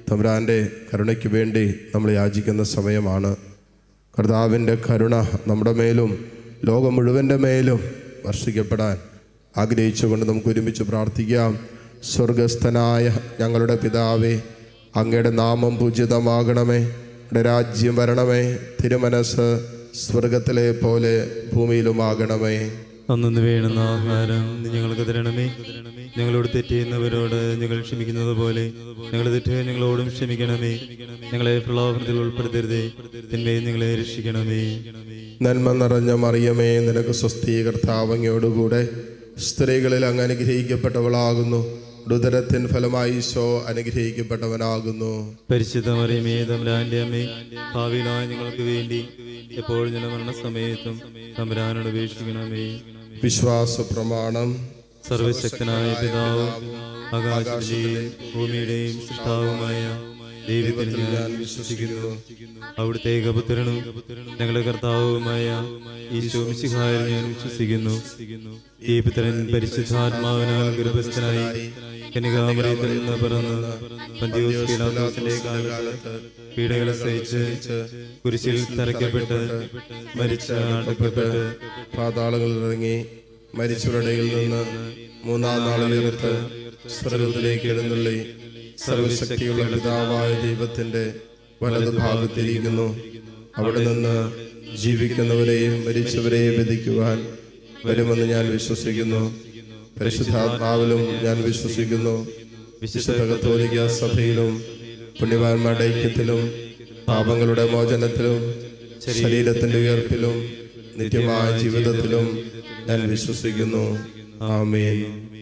തമ്പുരാൻ്റെ കരുണയ്ക്ക് വേണ്ടി നമ്മൾ യാചിക്കുന്ന സമയമാണ് കർത്താവിൻ്റെ കരുണ നമ്മുടെ മേലും ലോകം മുഴുവൻ്റെ മേലും വർഷിക്കപ്പെടാൻ ആഗ്രഹിച്ചുകൊണ്ട് നമുക്ക് ഒരുമിച്ച് പ്രാർത്ഥിക്കാം സ്വർഗസ്ഥനായ ഞങ്ങളുടെ പിതാവേ അങ്ങയുടെ നാമം പൂജിതമാകണമേ അങ്ങയുടെ രാജ്യം വരണമേ തിരുമനസ് സ്വർഗത്തിലെ പോലെ ഭൂമിയിലുമാകണമേ അന്നു വേണ്ടുന്ന ആഹാരം നീ ഞങ്ങൾക്ക് തരണമേ ഞങ്ങളോട് തെറ്റ് ചെയ്യുന്നവരോട് ഞങ്ങൾ ക്ഷമിക്കുന്നത് പോലെ ഞങ്ങളുടെ തെറ്റ് ഞങ്ങളോടും ക്ഷമിക്കണമേ ഞങ്ങളെ പ്രലോഭനത്തിൽ ഉൾപ്പെടുത്തരുതേ തിന്മയെ ഞങ്ങളെ രക്ഷിക്കണമേ നന്മ നിറഞ്ഞ മറിയമേ നിനക്ക് സ്വസ്ഥീകർത്താവങ്ങയോടുകൂടെ സ്ത്രീകളിൽ അങ്ങ് അനുഗ്രഹിക്കപ്പെട്ടവളാകുന്നു ഉദരത്തിൻ ഫലമായി ഈശോ അനുഗ്രഹിക്കപ്പെട്ടവനാകുന്നു പരിശുദ്ധ മറിയമേ തമ്പുരാന്റെ അമ്മേ ഭാവിയിലായ ഞങ്ങൾക്ക് വേണ്ടി എപ്പോഴും ഞങ്ങളുടെ മരണസമയത്തും തമ്പുരാനോട് അപേക്ഷിക്കണമേ വിശ്വാസ പ്രമാണം സർവശക്തനായ പിതാവ് ആകാശത്തിന്റെയും ഭൂമിയുടെയും സൃഷ്ടാവുമായ ദൈവത്തിൽ ഞാൻ വിശ്വസിക്കുന്നു അവിടുത്തെ ഏകപുത്രനും ഞങ്ങളുടെ കർത്താവുമായ ഈശോ മിശിഹായിൽ ഞാൻ വിശ്വസിക്കുന്നു ഈ പുത്രൻ പരിശുദ്ധാത്മാവിനാൽ ഗർഭസ്ഥനായി കനികാമറിയത്തിൽ നിന്ന് പിറന്ന് പന്തിയോസ് പീലാത്തോസിന്റെ കാലത്ത് പീഡകൾ സഹിച്ച് കുരിശിൽ തറയ്ക്കപ്പെട്ട് മരിച്ച് അടക്കപ്പെട്ട് പാതാളങ്ങളിൽ ഇറങ്ങി മരിച്ചവരുടെ ഇടയിൽ നിന്ന് മൂന്നാം നാളിൽ ഉയർത്ത് സ്വർഗത്തിലേക്ക് എഴുന്നള്ളി സർവശക്തിയുള്ള പിതാവായ ദൈവത്തിന്റെ വലതു ഭാഗത്തിരിക്കുന്നു അവിടെ നിന്ന് ജീവിക്കുന്നവരെയും മരിച്ചവരെയും വിധിക്കുവാൻ വരുമെന്ന് ഞാൻ വിശ്വസിക്കുന്നു പരിശുദ്ധാത്മാവിലും ഞാൻ വിശ്വസിക്കുന്നു വിശുദ്ധ കത്തോലിക്ക സഭയിലും പുണ്യവാന്മാരുടെ ഐക്യത്തിലും പാപങ്ങളുടെ മോചനത്തിലും ശരീരത്തിന്റെ ഉയർപ്പിലും നിത്യമായ ജീവിതത്തിലും ഞാൻ വിശ്വസിക്കുന്നു ആമേൻ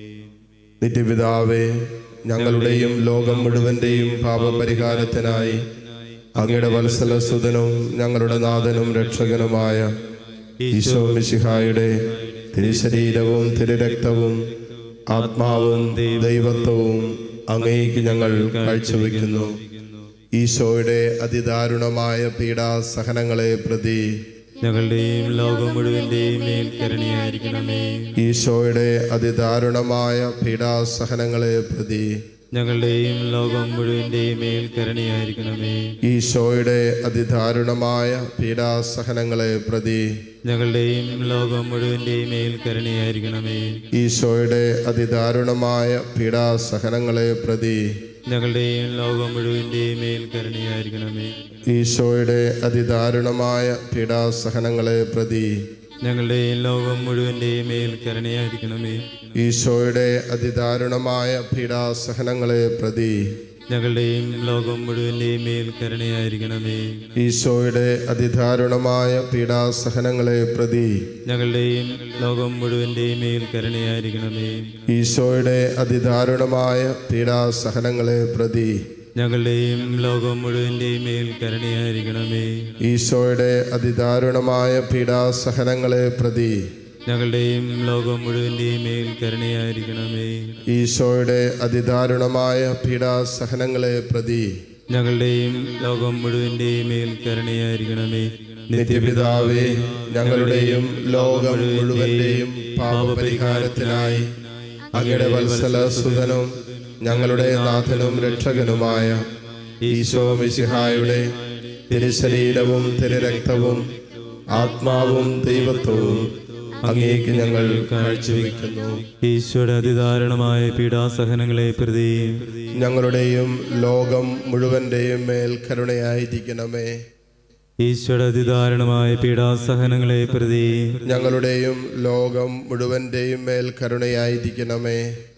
നിത്യപിതാവേ ഞങ്ങളുടെയും ലോകം മുഴുവന്റെയും പാപപരിഹാരത്തിനായി അങ്ങയുടെ വത്സലസുതനും ഞങ്ങളുടെ നാഥനും രക്ഷകനുമായ ഈശോ മിശിഹായുടെ തിരുശരീരവും തിരുരക്തവും ആത്മാവും ദൈവത്വവും അങ്ങേക്ക് ഞങ്ങൾ കാഴ്ചവെക്കുന്നു ഈശോയുടെ അതിദാരുണമായ പീഡാസഹനങ്ങളെ പ്രതി ഞങ്ങളുടെയും ലോകം മുഴുവന്റെയും മേൽ കരുണയായിരിക്കണമേ ഈശോയുടെ അതിദാരുണമായ പീഡാസഹനങ്ങളെ പ്രതി ഞങ്ങളുടെയും ലോകം മുഴുവന്റെയും മേൽ കരുണയായിരിക്കണമേ ഈശോയുടെ അതിദാരുണമായ പീഡാസഹനങ്ങളെ പ്രതി ഞങ്ങളുടെയും ലോകം മുഴുവന്റെയും മേൽ കരുണയായിരിക്കണമേ ഈശോയുടെ അതിദാരുണമായ പീഡാസഹനങ്ങളെ പ്രതി ഞങ്ങളുടെയും ലോകം മുഴുവന്റെയും മേൽ കരുണയായിരിക്കണമേ ഈശോയുടെ അതിദാരുണമായ പീഡാസഹനങ്ങളെ പ്രതി ഞങ്ങളുടെയും ലോകം മുഴുവന്റെയും മേൽ കരുണയായിരിക്കണമേ ഈശോയുടെ അതിദാരുണമായ പീഡാസഹനങ്ങളെ പ്രതി ഞങ്ങളുടെയും ലോകം മുഴുവന്റെയും മേൽ കരുണയായിരിക്കണമേ ഈശോയുടെ അതിദാരുണമായ പീഡാസഹനങ്ങളെ പ്രതി ഞങ്ങളുടെയും ലോകം മുഴുവന്റെയും മേൽ കരുണയായിരിക്കണമേ ഈശോയുടെ അതിദാരുണമായ പീഡാസഹനങ്ങളെ പ്രതി ഞങ്ങളുടെയും ലോകം മുഴുവന്റെയും മേൽ കരുണയായിരിക്കണമേ ഈശോയുടെ അതിദാരുണമായ പീഡാസഹനങ്ങളെ പ്രതി ഞങ്ങളുടെയും ലോകം മുഴുവന്റെയും മേൽ കരുണയായിരിക്കണമേ ഈശോയുടെ അതിദാരുണമായ പീഡാസഹനങ്ങളെ പ്രതി ഞങ്ങളുടെയും ലോകം മുഴുവന്റെയും മേൽ കരുണയായിരിക്കണമേ നിത്യപിതാവേ ഞങ്ങളുടെയും ലോകം മുഴുവന്റെയും പാപപരിഹാരത്തിനായി അങ്ങയുടെ വത്സല സുതനും ഞങ്ങളുടെ നാഥനും രക്ഷകനുമായ ഈശോ മിശിഹായുടെ തിരുശരീരവും തിരുരക്തവും ആത്മാവും ദൈവത്വവും അങ്ങേക്ക് ഞങ്ങൾ കാഴ്ചവെക്കുന്നു ഈശോയുടെ അതിദാരുണമായ പീഡാസഹനങ്ങളെ പ്രതി ഞങ്ങളുടെയും ലോകം മുഴുവന്റെയും മേൽ കരുണയായിരിക്കണമേ ഈശോയുടെ അതിദാരുണമായ പീഡാസഹനങ്ങളെ പ്രതി ഞങ്ങളുടെയും ലോകം മുഴുവന്റെയും മേൽ കരുണയായിരിക്കണമേ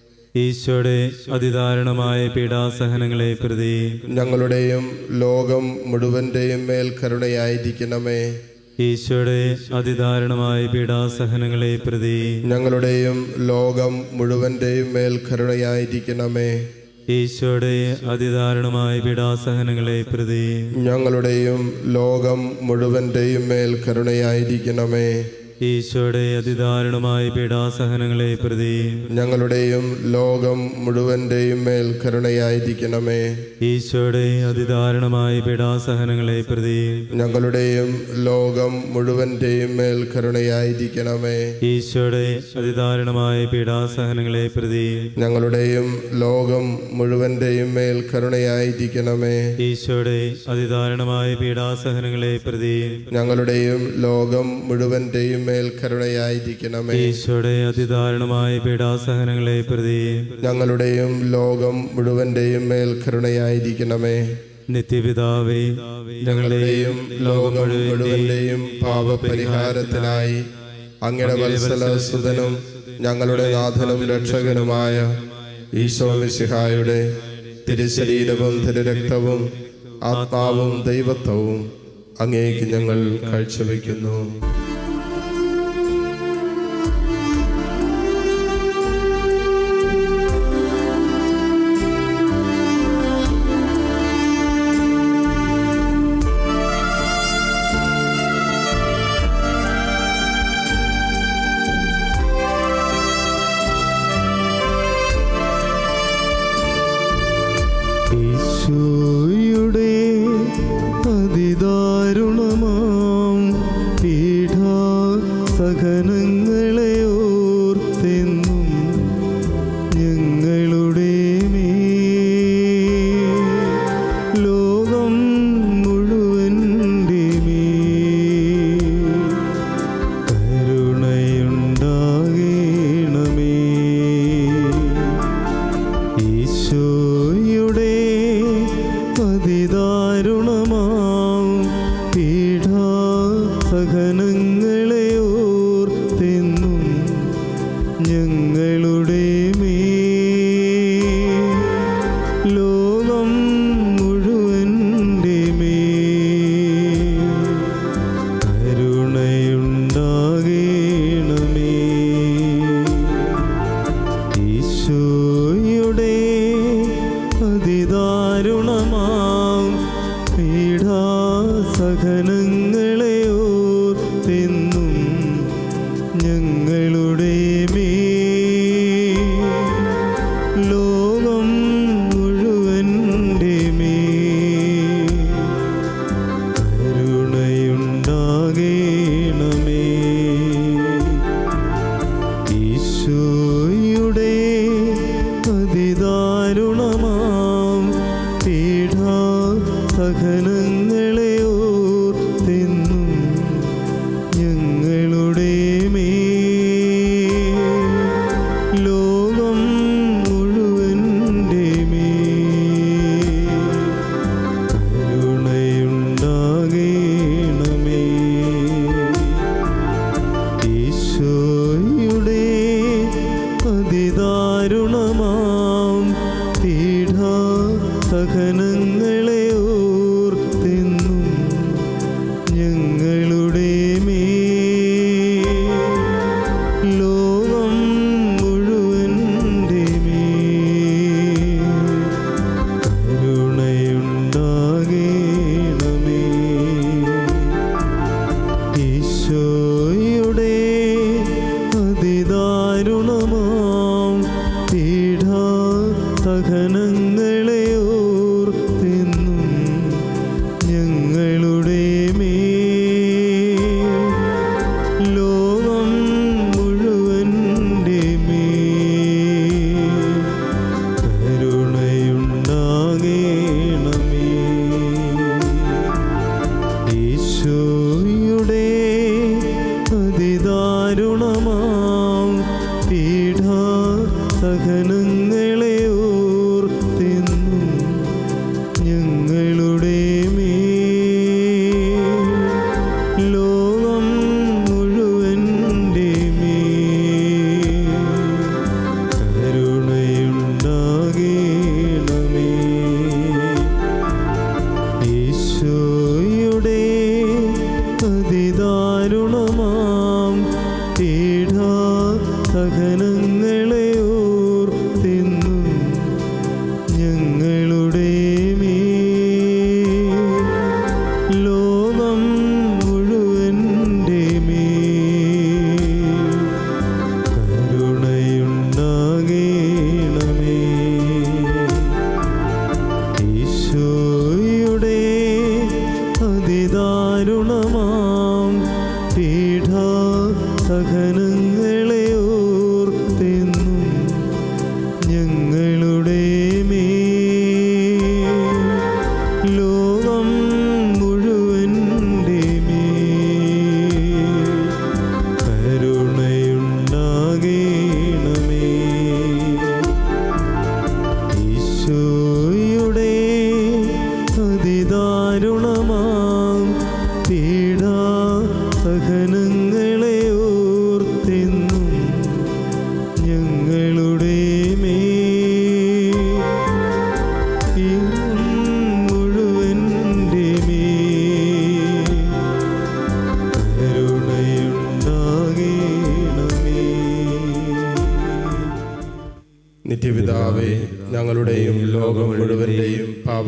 ഈശോയുടെ അതിദാരുണമായ പീഡാസഹനങ്ങളെ പ്രതി ഞങ്ങളുടെയും ലോകം മുഴുവന്റെയും മേൽ കരുണയായിരിക്കണമേ ഈശോയുടെ അതിദാരുണമായ പീഡാസഹനങ്ങളെ പ്രതി ഞങ്ങളുടെയും ലോകം മുഴുവന്റെയും മേൽ കരുണയായിരിക്കണമേ ഈശോയുടെ അതിദാരുണമായ പീഡാസഹനങ്ങളെ പ്രതി ഞങ്ങളുടെയും ലോകം മുഴുവന്റെയും മേൽ കരുണയായിരിക്കണമേ ഈശോയുടെ അതിദാരുണമായ പീഡാസഹനങ്ങളെ പ്രതി ഞങ്ങളുടെയും ലോകം മുഴുവൻ്റെയും മേൽ കരുണയായിരിക്കണമേ ഈശോയുടെ അതിദാരുണമായ പീഡാസഹനങ്ങളെ പ്രതി ഞങ്ങളുടെയും ലോകം മുഴുവൻ്റെയും മേൽ കരുണയായിരിക്കണമേ ഈശോയുടെ അതിദാരുണമായ പീഡാസഹനങ്ങളെ പ്രതി ഞങ്ങളുടെയും ലോകം മുഴുവൻ്റെയും മേൽ കരുണയായിരിക്കണമേ ഈശോയുടെ അതിദാരുണമായ പീഡാസഹനങ്ങളെ പ്രതി ഞങ്ങളുടെയും ലോകം മുഴുവൻ്റെയും മേൽ കരുണയായിരിക്കണമേ ഈശോയുടെ അതിദാരുണമായ പീഡാസഹനങ്ങളെ പ്രതി ഞങ്ങളുടെയും ലോകം മുഴുവൻ്റെയും മേൽ കരുണയായിരിക്കണമേ നിത്യപിതാവേ ഞങ്ങളുടെയും ലോകം ലോകം മുഴുവന്റെയും മുഴുവൻ്റെയും പാപപരിഹാരത്തിനായി അങ്ങയുടെ വത്സല സുതനും ഞങ്ങളുടെ നാഥനും രക്ഷകനുമായ ഈശോ മിശിഹായുടെ തിരുശരീരവും തിരുരക്തവും ആത്മാവും ദൈവത്വവും അങ്ങേക്ക് ഞങ്ങൾ കാഴ്ചവെക്കുന്നു ഈശോയുടെ അതിദാരുണമാം പീഠാ സഹനങ്ങളെ ഓർത്തെന്നും ഞങ്ങളുടെ മേൽ ലോകം മുഴുവൻ്റെ മേൽ കരുണയുണ്ടാകണമേ ഈശോയുടെ അതിദാരുണമാം പീഠാ സഹനങ്ങളെ ഓർത്തെന്നും ഞങ്ങളുടെ മേൽ ലോകം മുഴുവൻ്റെ മേൽ കരുണയുണ്ടാകണമേ ഈശോയുടെ അതിദാരുണമാം പീഡാസഹനങ്ങളെ ഓർത്തെന്നും ഞങ്ങളുടെ മേൽ ലോകം മുഴുവൻ്റെ മേൽ കരുണയുണ്ടാകണമേ ഈശോയുടെ അതിദാരുണമാം പീഠാ സഹനങ്ങളെ ഓർത്തെന്നും ഞങ്ങളുടെ മേൽ ലോകം മുഴുവൻ്റെ മേൽ കരുണയുണ്ടാകണമേ ഈശോയുടെ അതിദാരുണമാം പീഠാ സഹനങ്ങളെ ഓർത്തെന്നും ഞങ്ങളുടെ മേൽ ലോകം മുഴുവൻ്റെ മേൽ കരുണയുണ്ടാകണമേ ഈശോയുടെ അതിദാരുണമാം പീഠാ സഹനങ്ങളെ ഓർത്തെന്നും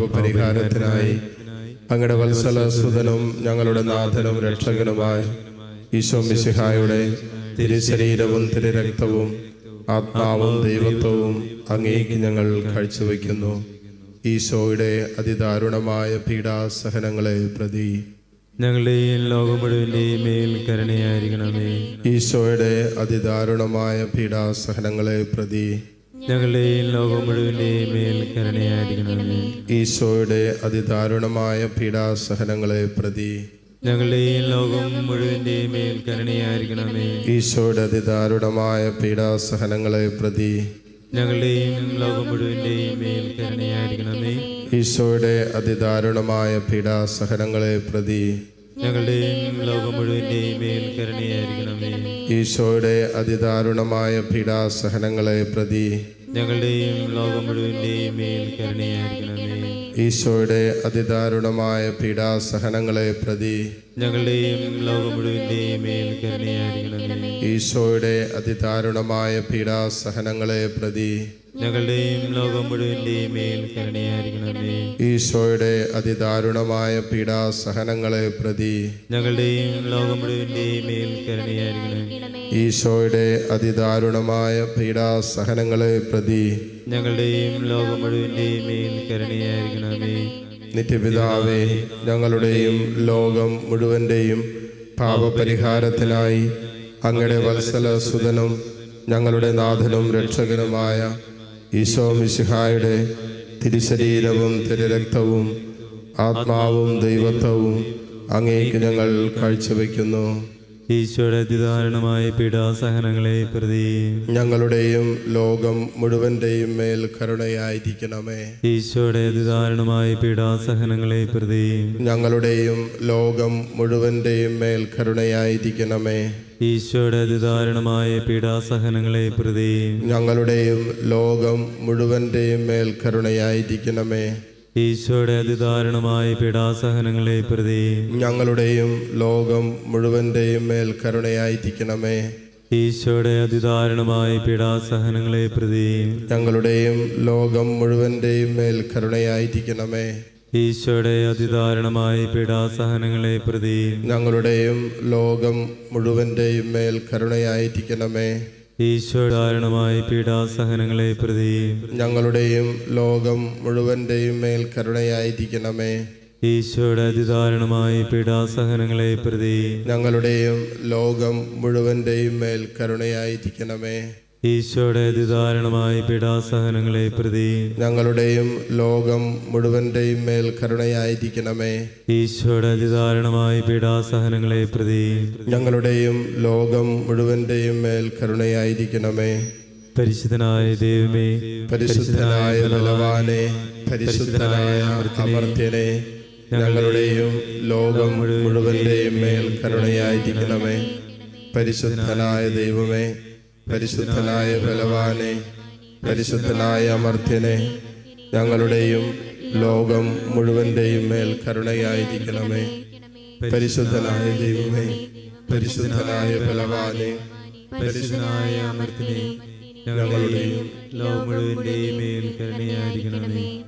പാപപരിഹാരത്തിനായി അങ്ങയുടെ വത്സല സുതനും ഞങ്ങളുടെ നാഥനും രക്ഷകനുമായ ഈശോ മിശിഹായുടെ തിരുശരീരവും തിരുരക്തവും ആത്മാവും ദൈവത്വവും അങ്ങേക്ക് ഞങ്ങൾ കാഴ്ചവെക്കുന്നു ഈശോയുടെ അതിദാരുണമായ പീഡാസഹനങ്ങളെ പ്രതി ഞങ്ങളുടെയും ലോകം മുഴുവൻ്റെയും മേൽ കരുണയായിരിക്കണമേ ഈശോയുടെ അതിദാരുണമായ പീഡാസഹനങ്ങളെ പ്രതി ഞങ്ങളുടെയും ലോകം മുഴുവൻ്റെയും മേൽ കരുണയായിരിക്കണമേ ഈശോയുടെ അതിദാരുണമായ പീഡാസഹനങ്ങളെ പ്രതി ഞങ്ങളുടെയും ലോകം മുഴുവൻ്റെയും മേൽ കരുണയായിരിക്കണമേ ഈശോയുടെ അതിദാരുണമായ പീഡാസഹനങ്ങളെ പ്രതി ഞങ്ങളുടെയും ലോകം മുഴുവൻ്റെയും മേൽ കരുണയായിരിക്കണമേ ഈശോയുടെ അതിദാരുണമായ പീഡാസഹനങ്ങളെ പ്രതി ഞങ്ങളുടെയും ലോകം മുഴുവൻ്റെയും മേൽ കരുണയായിരിക്കണമേ ഈശോയുടെ അതിദാരുണമായ പീഡാസഹനങ്ങളെ പ്രതി ഞങ്ങളുടെയും ലോകം മുഴുവൻ്റെയും മേൽ കരുണയായിരിക്കണമേ ഈശോയുടെ അതിദാരുണമായ പീഡാസഹനങ്ങളെ പ്രതി ഞങ്ങളുടെയും ലോകം മുഴുവൻ്റെയും മേൽ കരുണയായിരിക്കണമേ ഈശോയുടെ അതിദാരുണമായ പീഡാസഹനങ്ങളെ പ്രതി ഞങ്ങളുടെയും ലോകം മുഴുവൻ്റെയും മേൽ കരുണയായിരിക്കണമേ ഈശോയുടെ അതിദാരുണമായ പീഡാസഹനങ്ങളെ പ്രതി ഞങ്ങളുടെയും ലോകം മുഴുവൻ്റെയും മേൽ കരുണയായിരിക്കണമേ ഈശോയുടെ അതിദാരുണമായ പീഡാസഹനങ്ങളെ പ്രതി ഞങ്ങളുടെയും ലോകം മുഴുവൻ്റെയും മേൽ കരുണയായിരിക്കണമേ നിത്യപിതാവേ ഞങ്ങളുടെയും ലോകം മുഴുവൻ്റെയും പാപപരിഹാരത്തിനായി അങ്ങയുടെ വത്സല സുതനും ഞങ്ങളുടെ നാഥനും രക്ഷകനുമായ ഈശോ മിശിഹായുടെ തിരുശരീരവും തിരുരക്തവും ആത്മാവും ദൈവത്വവും അങ്ങേക്ക് ഞങ്ങൾ കാഴ്ചവെക്കുന്നു ഈശോയുടെ അതിദാരുണമായ പീഡാസഹനങ്ങളെ പ്രതി ഞങ്ങളുടെയും ലോകം മുഴുവൻ്റെയും മേൽ കരുണയായിരിക്കണമേ ഈശോയുടെ അതിദാരുണമായ പീഡാസഹനങ്ങളെ പ്രതി ഞങ്ങളുടെയും ലോകം മുഴുവൻ്റെയും മേൽ കരുണയായിരിക്കണമേ ഈശോയുടെ അതിദാരുണമായ പീഡാസഹനങ്ങളെ പ്രതി ഞങ്ങളുടെയും ലോകം മുഴുവൻ്റെയും മേൽ കരുണയായിരിക്കണമേ ഈശോയുടെ അതിദാരുണമായ പീഡാസഹനങ്ങളെ പ്രതി ഞങ്ങളുടെയും ലോകം മുഴുവൻ്റെയും മേൽ കരുണയായിരിക്കണമേ ഈശോയുടെ അതിദാരുണമായ പീഡാസഹനങ്ങളെ പ്രതി ഞങ്ങളുടെയും ലോകം മുഴുവൻ്റെയും മേൽ കരുണയായിരിക്കണമേ ഈശോയുടെ അതിദാരുണമായ പീഡാസഹനങ്ങളെ പ്രതി ഞങ്ങളുടെയും ലോകം മുഴുവൻ്റെയും മേൽ കരുണയായിരിക്കണമേ ഈശോയുടെ ദാരുണമായ പീഡാസഹനങ്ങളെ പ്രതി ഞങ്ങളുടെയും ലോകം മുഴുവൻ്റെയും മേൽ കരുണയായിരിക്കണമേ ഈശോയുടെ അതിദാരുണമായ പീഡാസഹനങ്ങളെ പ്രതി ഞങ്ങളുടെയും ലോകം മുഴുവൻ്റെയും മേൽ കരുണയായിരിക്കണമേ ഈശോയുടെ അതിദാരുണമായ പീഡാസഹനങ്ങളെ പ്രതി ഞങ്ങളുടെയും ലോകം മുഴുവൻ്റെയും മേൽ കരുണയായിരിക്കണമേ ഈശോയുടെ അതിദാരുണമായ പീഡാസഹനങ്ങളെ പ്രതി ഞങ്ങളുടെയും ലോകം മുഴുവൻ്റെയും മേൽ കരുണയായിരിക്കണമേ പരിശുദ്ധനായ ദൈവമേ പരിശുദ്ധനായ ബലവാനെ പരിശുദ്ധനായ അമർത്യനെ ഞങ്ങളുടെയും ലോകം മുഴുവൻ്റെയും മേൽ കരുണയായിരിക്കണമേ പരിശുദ്ധനായ ദൈവമേ പരിശുദ്ധനായ ബലവാനെ പരിശുദ്ധനായ അമർത്യനെ ഞങ്ങളുടെയും ലോകം മുഴുവൻ്റെയും മേൽ കരുണയായിരിക്കണമേ പരിശുദ്ധനായ ദൈവമേ പരിശുദ്ധനായ ബലവാനെ പരിശുദ്ധനായ അമർത്തിനെ ഞങ്ങളുടെയും ലോകം മുഴുവൻ്റെയും മേൽ കരുണയായിരിക്കണമേ